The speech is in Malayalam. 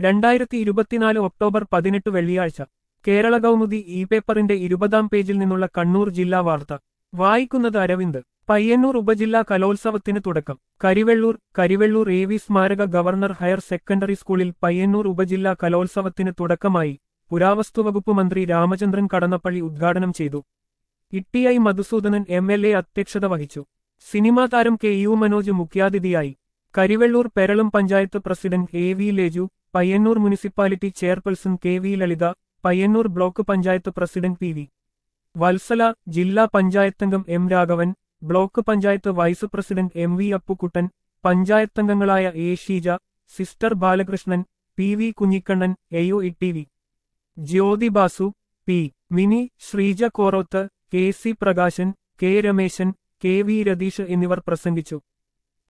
രണ്ടായിരത്തി ഇരുപത്തിനാല് ഒക്ടോബർ പതിനെട്ട് വെള്ളിയാഴ്ച കേരള കൗമുദി ഇ പേപ്പറിന്റെ ഇരുപതാം പേജിൽ നിന്നുള്ള കണ്ണൂർ ജില്ലാ വാർത്ത വായിക്കുന്നത് അരവിന്ദ് പയ്യന്നൂർ ഉപജില്ലാ കലോത്സവത്തിന് തുടക്കം കരിവെള്ളൂർ കരിവെള്ളൂർ എ വി സ്മാരക ഗവർണർ ഹയർ സെക്കൻഡറി സ്കൂളിൽ പയ്യന്നൂർ ഉപജില്ലാ കലോത്സവത്തിന് തുടക്കമായി പുരാവസ്തുവകുപ്പ് മന്ത്രി രാമചന്ദ്രൻ കടന്നപ്പള്ളി ഉദ്ഘാടനം ചെയ്തു T I Madhusoodanan M L A അധ്യക്ഷത വഹിച്ചു സിനിമാ താരം കെ യു മനോജ് മുഖ്യാതിഥിയായി Karivellur Peralam panchayat president A V Leju Payyanur municipality chairperson K V Lalitha Payyanur block panchayat president P V Vatsala ജില്ലാ പഞ്ചായത്തംഗം M Raghavan block panchayat vice president M V Appukuttan പഞ്ചായത്തംഗങ്ങളായ A Sheeja sister Balakrishnan P V Kunhikannan എയു E T V Jyothi Basu P Mini Sreeja Koroth K C Prakashan K Rameshan K V Ratheesh എന്നിവർ പ്രസംഗിച്ചു